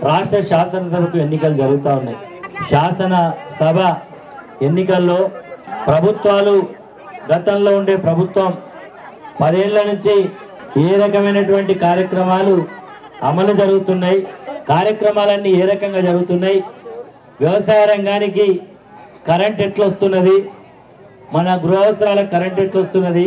రాష్ట్ర శాసనసభకు ఎన్నికలు జరుగుతూ ఉన్నాయి శాసన సభ ఎన్నికల్లో ప్రభుత్వాలు గతంలో ఉండే ప్రభుత్వం పదేళ్ల నుంచి ఏ రకమైనటువంటి కార్యక్రమాలు అమలు జరుగుతున్నాయి కార్యక్రమాలన్నీ ఏ రకంగా జరుగుతున్నాయి వ్యవసాయ రంగానికి కరెంట్ ఎట్లా వస్తున్నది మన గృహవసరాలకు కరెంట్ ఎట్లా వస్తున్నది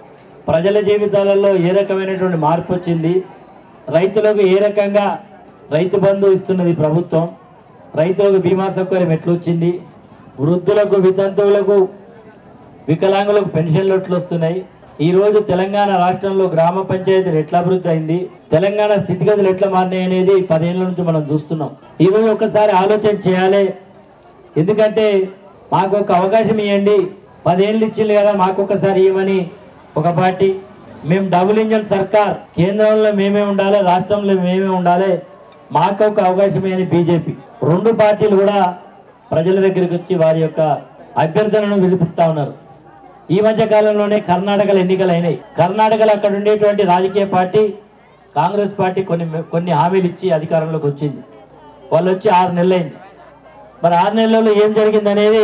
ప్రజల జీవితాలలో ఏ రకమైనటువంటి మార్పు వచ్చింది రైతులకు ఏ రకంగా రైతు బంధు ఇస్తున్నది ప్రభుత్వం రైతులకు బీమా సౌకర్యం ఎట్లా వచ్చింది వృద్ధులకు వితంతువులకు వికలాంగులకు పెన్షన్లు ఎట్లా వస్తున్నాయి ఈ రోజు తెలంగాణ రాష్ట్రంలో గ్రామ పంచాయతీలు ఎట్లా అభివృద్ధి అయింది తెలంగాణ స్థితిగతులు ఎట్లా మారినాయి అనేది పదేళ్ల నుంచి మనం చూస్తున్నాం ఈ రోజు ఒకసారి ఆలోచన చేయాలి ఎందుకంటే మాకు ఒక అవకాశం ఇవ్వండి పదేళ్ళు ఇచ్చింది కదా మాకు ఒకసారి ఇవ్వమని ఒక పార్టీ మేము డబుల్ ఇంజన్ సర్కార్ కేంద్రంలో మేమే ఉండాలి రాష్ట్రంలో మేమే ఉండాలి మాకు ఒక అవకాశం ఇవ్వని బీజేపీ రెండు పార్టీలు కూడా ప్రజల దగ్గరికి వచ్చి వారి యొక్క అభ్యర్థనను వినిపిస్తా ఉన్నారు ఈ మధ్య కాలంలోనే కర్ణాటకలో ఎన్నికలు అయినాయి కర్ణాటకలో అక్కడ ఉండేటువంటి రాజకీయ పార్టీ కాంగ్రెస్ పార్టీ కొన్ని కొన్ని హామీలు ఇచ్చి అధికారంలోకి వచ్చింది వాళ్ళు వచ్చి ఆరు నెలలైంది మరి ఆరు నెలల్లో ఏం జరిగింది అనేది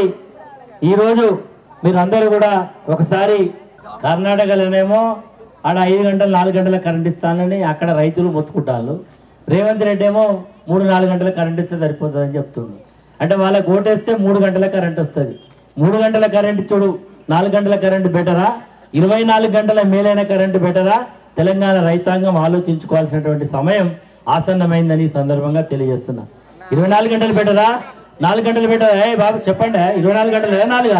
ఈరోజు మీరు అందరూ కూడా ఒకసారి కర్ణాటకలోనేమో ఆడ ఐదు గంటలు నాలుగు గంటల కరెంట్ ఇస్తానని అక్కడ రైతులు మొత్తుకుంటారు రేవంత్ రెడ్డి ఏమో మూడు నాలుగు గంటల కరెంట్ ఇస్తే సరిపోతుందని చెప్తుంది అంటే వాళ్ళకి ఓటేస్తే మూడు గంటల కరెంట్ వస్తుంది మూడు గంటల కరెంట్ చూడు నాలుగు గంటల కరెంట్ బెటరా ఇరవై నాలుగు గంటల మేలైన కరెంటు బెటరా తెలంగాణ రైతాంగం ఆలోచించుకోవాల్సినటువంటి సమయం ఆసన్నమైందని ఈ సందర్భంగా తెలియజేస్తున్నా ఇరవై నాలుగు గంటలు బెటరా నాలుగు గంటలు బెటరా ఏ బాబు చెప్పండి ఇరవై నాలుగు గంటలు ఏ నాలుగా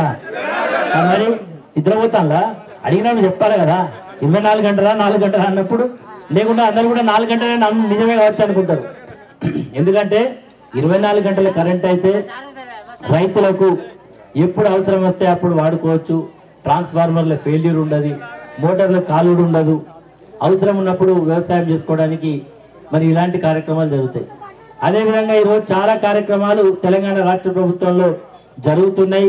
ఆ మరి ఇద్దరు పోతాంలా అడిగినప్పుడు చెప్పాలి కదా ఇరవై నాలుగు గంటలా నాలుగు గంటలా అన్నప్పుడు లేకుండా అందరూ కూడా నాలుగు గంటలే నమ్ము నిజమే కావచ్చు అనుకుంటారు ఎందుకంటే ఇరవై నాలుగు గంటల కరెంట్ అయితే రైతులకు ఎప్పుడు అవసరం వస్తే అప్పుడు వాడుకోవచ్చు ట్రాన్స్ఫార్మర్ల ఫెయిల్యూర్ ఉండదు మోటార్ల కాలుడు ఉండదు అవసరం ఉన్నప్పుడు వ్యవసాయం చేసుకోవడానికి మరి ఇలాంటి కార్యక్రమాలు జరుగుతాయి అదేవిధంగా ఈరోజు చాలా కార్యక్రమాలు తెలంగాణ రాష్ట్ర ప్రభుత్వంలో జరుగుతున్నాయి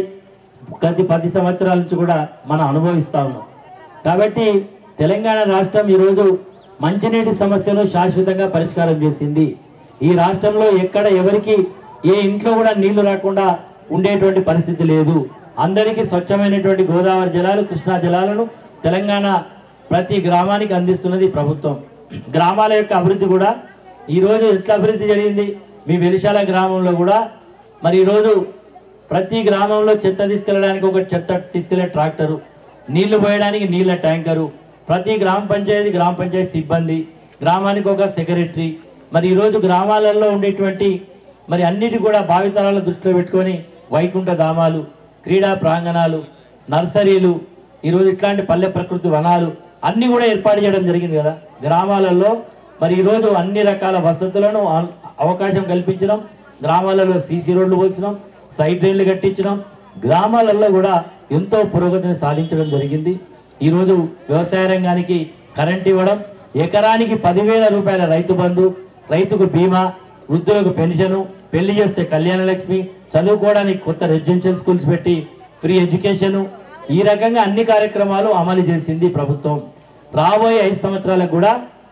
గత పది సంవత్సరాల నుంచి కూడా మనం అనుభవిస్తా ఉన్నాం కాబట్టి తెలంగాణ రాష్ట్రం ఈరోజు మంచినీటి సమస్యను శాశ్వతంగా పరిష్కారం చేసింది ఈ రాష్ట్రంలో ఎక్కడ ఎవరికి ఏ ఇంట్లో కూడా నీళ్లు రాకుండా ఉండేటువంటి పరిస్థితి లేదు అందరికీ స్వచ్ఛమైనటువంటి గోదావరి జలాలు కృష్ణా జలాలను తెలంగాణ ప్రతి గ్రామానికి అందిస్తున్నది ప్రభుత్వం గ్రామాల యొక్క అభివృద్ధి కూడా ఈరోజు ఎట్లా అభివృద్ధి జరిగింది మీ వెలిశాల గ్రామంలో కూడా మరి ఈరోజు ప్రతి గ్రామంలో చెత్త తీసుకెళ్ళడానికి ఒక చెత్త తీసుకెళ్లే ట్రాక్టరు నీళ్లు పోయడానికి నీళ్ళ ట్యాంకరు ప్రతి గ్రామ పంచాయతీ గ్రామ పంచాయతీ సిబ్బంది గ్రామానికి ఒక సెక్రటరీ మరి ఈరోజు గ్రామాలలో ఉండేటువంటి మరి అన్నిటి కూడా భావితరాల దృష్టిలో పెట్టుకొని వైకుంఠ ధామాలు క్రీడా ప్రాంగణాలు నర్సరీలు ఈరోజు ఇట్లాంటి పల్లె ప్రకృతి వనాలు అన్నీ కూడా ఏర్పాటు చేయడం జరిగింది కదా గ్రామాలలో మరి ఈరోజు అన్ని రకాల వసతులను అవ- అవకాశం కల్పించడం గ్రామాలలో సీసీ రోడ్లు పోసినాం సైడ్ రైళ్లు కట్టించడం గ్రామాలలో కూడా ఎంతో పురోగతిని సాధించడం జరిగింది ఈరోజు వ్యవసాయ రంగానికి కరెంట్ ఇవ్వడం ఎకరానికి పదివేల రూపాయల రైతు బంధు రైతుకు బీమా వృద్ధులకు పెన్షను పెళ్లి చేస్తే కళ్యాణ లక్ష్మి చదువుకోవడానికి కొత్త రెసిడెన్షియల్ స్కూల్స్ పెట్టి ఫ్రీ ఎడ్యుకేషను ఈ రకంగా అన్ని కార్యక్రమాలు అమలు చేసింది ప్రభుత్వం రాబోయే ఐదు సంవత్సరాలకు కూడా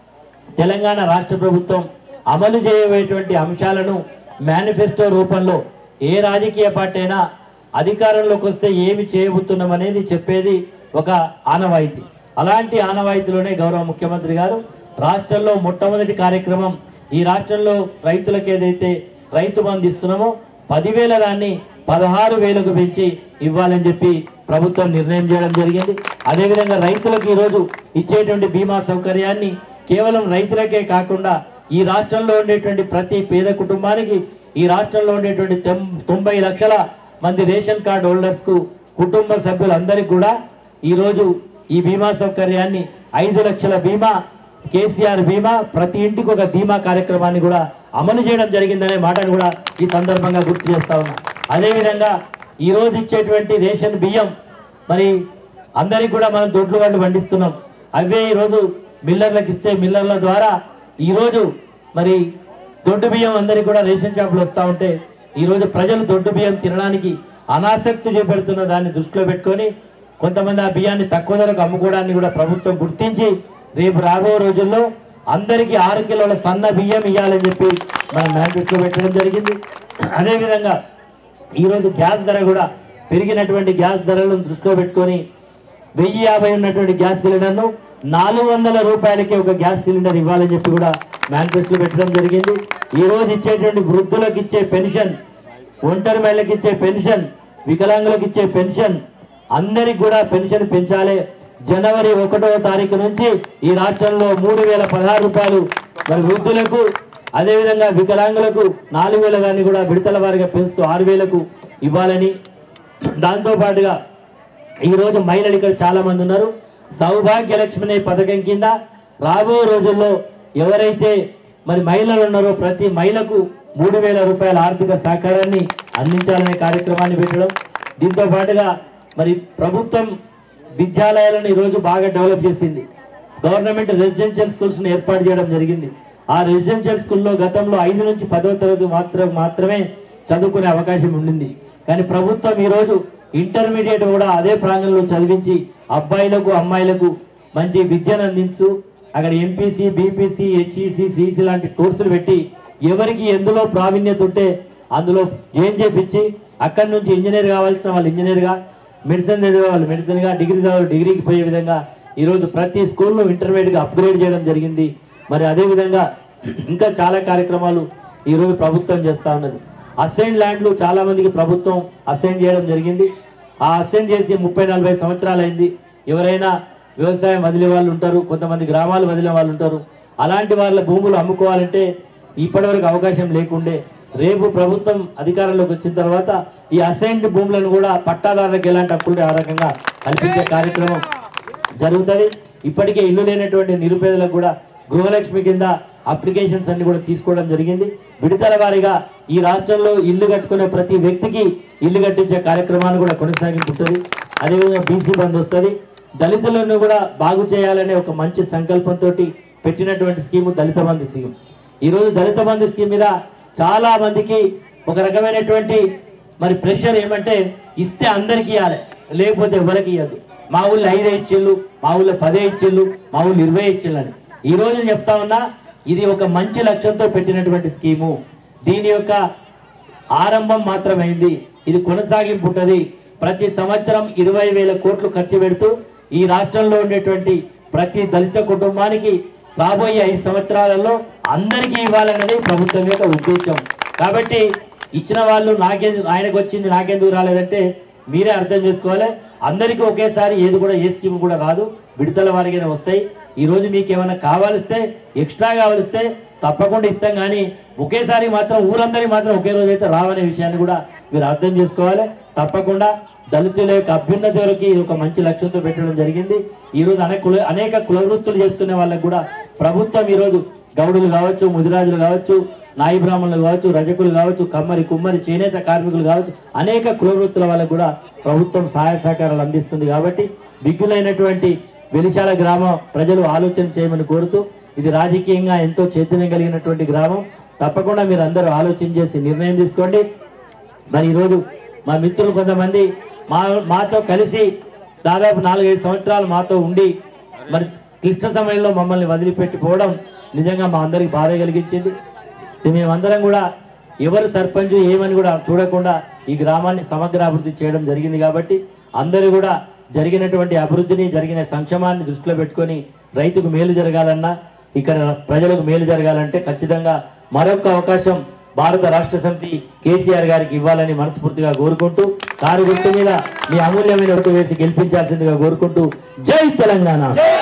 తెలంగాణ రాష్ట్ర ప్రభుత్వం అమలు చేయబోయేటువంటి అంశాలను మేనిఫెస్టో రూపంలో ఏ రాజకీయ పార్టీ అయినా అధికారంలోకి వస్తే ఏమి చేయబోతున్నాం అనేది చెప్పేది ఒక ఆనవాయితీ అలాంటి ఆనవాయితీలోనే గౌరవ ముఖ్యమంత్రి గారు రాష్ట్రంలో మొట్టమొదటి కార్యక్రమం ఈ రాష్ట్రంలో రైతులకు ఏదైతే రైతు బంధు ఇస్తున్నామో పదివేల దాన్ని పదహారు వేలకు పెంచి ఇవ్వాలని చెప్పి ప్రభుత్వం నిర్ణయం చేయడం జరిగింది అదేవిధంగా రైతులకు ఈరోజు ఇచ్చేటువంటి బీమా సౌకర్యాన్ని కేవలం రైతులకే కాకుండా ఈ రాష్ట్రంలో ఉండేటువంటి ప్రతి పేద కుటుంబానికి ఈ రాష్ట్రంలో ఉండేటువంటి తొం- తొంభై లక్షల మంది రేషన్ కార్డు హోల్డర్స్ కు కుటుంబ సభ్యులందరికీ కూడా ఈరోజు ఈ బీమా సౌకర్యాన్ని ఐదు లక్షల బీమా కేసీఆర్ బీమా ప్రతి ఇంటికి ఒక బీమా కార్యక్రమాన్ని కూడా అమలు చేయడం జరిగిందనే మాటను కూడా ఈ సందర్భంగా గుర్తు చేస్తా ఉన్నా అదేవిధంగా ఈ రోజు ఇచ్చేటువంటి రేషన్ బియ్యం మరి అందరికి కూడా మనం దొడ్లు వాళ్ళు పండిస్తున్నాం అవే ఈరోజు మిల్లర్లకు ఇస్తే మిల్లర్ల ద్వారా ఈరోజు మరి దొడ్డు బియ్యం అందరికి కూడా రేషన్ షాపులు వస్తూ ఉంటే ఈరోజు ప్రజలు దొడ్డు బియ్యం తినడానికి అనాసక్తి చూపెడుతున్న దాన్ని దృష్టిలో పెట్టుకొని కొంతమంది ఆ బియ్యాన్ని తక్కువ ధరకు అమ్ముకోవడాన్ని కూడా ప్రభుత్వం గుర్తించి రేపు రాబో రోజుల్లో అందరికీ ఆరు కిలోల సన్న బియ్యం ఇవ్వాలని చెప్పి మనం మేనిఫెస్టో పెట్టడం జరిగింది అదేవిధంగా ఈరోజు గ్యాస్ ధర కూడా పెరిగినటువంటి గ్యాస్ ధరలను దృష్టిలో పెట్టుకొని వెయ్యి యాభై ఉన్నటువంటి గ్యాస్ సిలిండర్ను నాలుగు వందల రూపాయలకి ఒక గ్యాస్ సిలిండర్ ఇవ్వాలని చెప్పి కూడా మేనిఫెస్టో పెట్టడం జరిగింది ఈ రోజు ఇచ్చేటువంటి వృద్ధులకు ఇచ్చే పెన్షన్ ఒంటరి మహిళలకు ఇచ్చే పెన్షన్ వికలాంగులకు ఇచ్చే పెన్షన్ అందరికి కూడా పెన్షన్ పెంచాలి జనవరి ఒకటవ తారీఖు నుంచి ఈ రాష్ట్రంలో మూడు వేల పదహారు రూపాయలు మరి వృద్ధులకు అదేవిధంగా వికలాంగులకు నాలుగు వేల కానీ కూడా విడతల వారిగా పెంచుతూ ఆరు వేలకు ఇవ్వాలని దాంతో పాటుగా ఈరోజు మహిళలు ఇక్కడ చాలా మంది ఉన్నారు సౌభాగ్య లక్ష్మి అనే పథకం కింద రాబో రోజుల్లో ఎవరైతే మరి మహిళలు ఉన్నారో ప్రతి మహిళకు మూడు వేల రూపాయల ఆర్థిక సహకారాన్ని అందించాలనే కార్యక్రమాన్ని పెట్టడం దీంతో పాటుగా మరి ప్రభుత్వం విద్యాలయాలను ఈరోజు బాగా డెవలప్ చేసింది గవర్నమెంట్ రెసిడెన్షియల్ స్కూల్స్ని ఏర్పాటు చేయడం జరిగింది ఆ రెసిడెన్షియల్ స్కూల్లో గతంలో ఐదు నుంచి పదో తరగతి మాత్రం మాత్రమే చదువుకునే అవకాశం ఉండింది కానీ ప్రభుత్వం ఈరోజు ఇంటర్మీడియట్ కూడా అదే ప్రాంగణంలో చదివించి అబ్బాయిలకు అమ్మాయిలకు మంచి విద్యను అందించు అక్కడ ఎంపీసీ బీపీసీ హెచ్ఈసి సిసి లాంటి కోర్సులు పెట్టి ఎవరికి ఎందులో ప్రావీణ్యత ఉంటే అందులో ఏం చేపించి అక్కడి నుంచి ఇంజనీర్ కావాల్సిన వాళ్ళు ఇంజనీర్గా మెడిసిన్ చదివే వాళ్ళు మెడిసిన్గా డిగ్రీ చదివే డిగ్రీకి పోయే విధంగా ఈరోజు ప్రతి స్కూల్లో ఇంటర్మీడియట్గా అప్గ్రేడ్ చేయడం జరిగింది మరి అదేవిధంగా ఇంకా చాలా కార్యక్రమాలు ఈరోజు ప్రభుత్వం చేస్తూ ఉన్నది అసైన్ ల్యాండ్లు చాలా మందికి ప్రభుత్వం అసైన్ చేయడం జరిగింది ఆ అసైన్ చేసి ముప్పై నలభై సంవత్సరాలు అయింది ఎవరైనా వ్యవసాయం వదిలే వాళ్ళు ఉంటారు కొంతమంది గ్రామాలు వదిలే వాళ్ళు ఉంటారు అలాంటి వాళ్ళ భూములు అమ్ముకోవాలంటే ఇప్పటివరకు అవకాశం లేకుండే రేపు ప్రభుత్వం అధికారంలోకి వచ్చిన తర్వాత ఈ అసైన్డ్ భూములను కూడా పట్టాదారులకు ఎలాంటి హక్కులు ఆ రకంగా కల్పించే కార్యక్రమం జరుగుతుంది ఇప్పటికే ఇల్లు లేనటువంటి నిరుపేదలకు కూడా గృహలక్ష్మి కింద అప్లికేషన్స్ అన్ని కూడా తీసుకోవడం జరిగింది విడతల వారీగా ఈ రాష్ట్రంలో ఇల్లు కట్టుకునే ప్రతి వ్యక్తికి ఇల్లు కట్టించే కార్యక్రమాన్ని కూడా కొనసాగించుంటుంది అదేవిధంగా బీసీ బంద్ వస్తుంది దళితులను కూడా బాగు చేయాలనే ఒక మంచి సంకల్పంతో పెట్టినటువంటి స్కీము దళిత బంధు స్కీమ్ ఈరోజు దళిత బంధు స్కీమ్ మీద చాలా మందికి ఒక రకమైనటువంటి మరి ప్రెషర్ ఏమంటే ఇస్తే అందరికీ ఇవ్వాలి లేకపోతే ఎవరికి ఇవ్వదు మా ఊళ్ళో ఐదే ఇచ్చిళ్ళు మా ఊళ్ళో పదే ఇచ్చిళ్ళు మా ఊళ్ళో ఇరవై ఇచ్చిళ్ళు అని ఈ రోజు నేను చెప్తా ఉన్నా ఇది ఒక మంచి లక్ష్యంతో పెట్టినటువంటి స్కీము దీని యొక్క ఆరంభం మాత్రమైంది ఇది కొనసాగింపు ఉంటుంది ప్రతి సంవత్సరం ఇరవై వేల కోట్లు ఖర్చు పెడుతూ ఈ రాష్ట్రంలో ఉండేటువంటి ప్రతి దళిత కుటుంబానికి రాబోయే ఐదు సంవత్సరాలలో అందరికీ ఇవ్వాలన్నది ప్రభుత్వం యొక్క ఉద్దేశం కాబట్టి ఇచ్చిన వాళ్ళు నాకెందుకు ఆయనకు వచ్చింది నాకెందుకు రాలేదంటే మీరే అర్థం చేసుకోవాలి అందరికీ ఒకేసారి ఏది కూడా ఏ స్కీమ్ కూడా రాదు విడతల వారిగానే వస్తాయి ఈ రోజు మీకు ఏమైనా కావాలిస్తే ఎక్స్ట్రా కావాలిస్తే తప్పకుండా ఇస్తాం కానీ ఒకేసారి మాత్రం ఊరందరికీ మాత్రం ఒకే రోజు అయితే రావనే విషయాన్ని కూడా మీరు అర్థం చేసుకోవాలి తప్పకుండా దళితుల యొక్క అభ్యున్నతి వరకు ఇది ఒక మంచి లక్ష్యంతో పెట్టడం జరిగింది ఈ రోజు అనేక కుల అనేక కుల వృత్తులు చేసుకునే వాళ్ళకు కూడా ప్రభుత్వం ఈరోజు గౌడులు కావచ్చు ముదిరాజులు కావచ్చు నాయి బ్రాహ్మణులు కావచ్చు రజకులు కావచ్చు కమ్మరి కుమ్మరి చేనేత కార్మికులు కావచ్చు అనేక కుల వృత్తుల వాళ్ళకు కూడా ప్రభుత్వం సహాయ సహకారాలు అందిస్తుంది కాబట్టి దిగ్గులైనటువంటి వెలిశాల గ్రామ ప్రజలు ఆలోచన చేయమని కోరుతూ ఇది రాజకీయంగా ఎంతో చైతన్యం కలిగినటువంటి గ్రామం తప్పకుండా మీరు అందరూ ఆలోచన చేసి నిర్ణయం తీసుకోండి మరి ఈరోజు మా మిత్రులు కొంతమంది మా మాతో కలిసి దాదాపు నాలుగైదు సంవత్సరాలు మాతో ఉండి మరి క్లిష్ట సమయంలో మమ్మల్ని వదిలిపెట్టిపోవడం నిజంగా మా అందరికి బాధ కలిగించింది ఇది మేమందరం కూడా ఎవరు సర్పంచ్ ఏమని కూడా చూడకుండా ఈ గ్రామాన్ని సమగ్ర అభివృద్ధి చేయడం జరిగింది కాబట్టి అందరూ కూడా జరిగినటువంటి అభివృద్ధిని జరిగిన సంక్షేమాన్ని దృష్టిలో పెట్టుకొని రైతుకు మేలు జరగాలన్నా ఇక్కడ ప్రజలకు మేలు జరగాలంటే ఖచ్చితంగా మరొక అవకాశం భారత రాష్ట్ర సమితి కేసీఆర్ గారికి ఇవ్వాలని మనస్ఫూర్తిగా కోరుకుంటూ కారు గుర్తు మీద మీ అమూల్యమైన ఓటు వేసి గెలిపించాల్సిందిగా కోరుకుంటూ జై తెలంగాణ